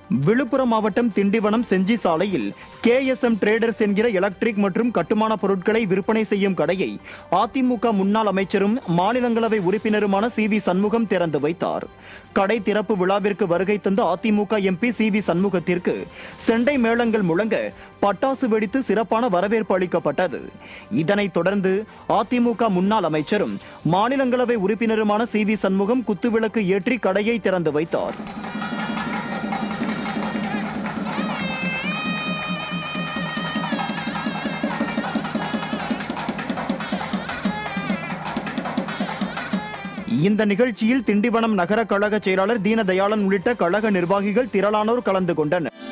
விழுப்புரம் மாவட்டம் திண்டிவனம் செஞ்சி சாலையில் KSM traders என்கிற எலக்ட்ரிக் மற்றும் கட்டுமான பொருட்களை விற்பனை செய்யும் கடையை அதிமுக முன்னாள் அமைச்சரும் மாநிலங்களவை உறுப்பினருமான சி வி சண்முகம் திறந்து வைத்தார் கடை திறப்பு விழாவிற்கு வருகை தந்த அதிமுக எம்பி சி வி சண்முகத்திற்கு செண்டை மேளங்கள் முழங்க பட்டாசு வெடித்து சிறப்பான வரவேற்பு அளிக்கப்பட்டது இதனைத் தொடர்ந்து அதிமுக முன்னாள் அமைச்சரும் மாநிலங்களவை உறுப்பினருமான சி வி சண்முகம் குத்துவிளக்கு ஏற்றி கடையை திறந்து வைத்தார் இந்த நிகழ்ச்சியில் திண்டிவனம் நகர கழக செயலாளர் தீனதயாளன் உள்ளிட்ட கழக நிர்வாகிகள் திரளானோர் கலந்து கொண்டனர்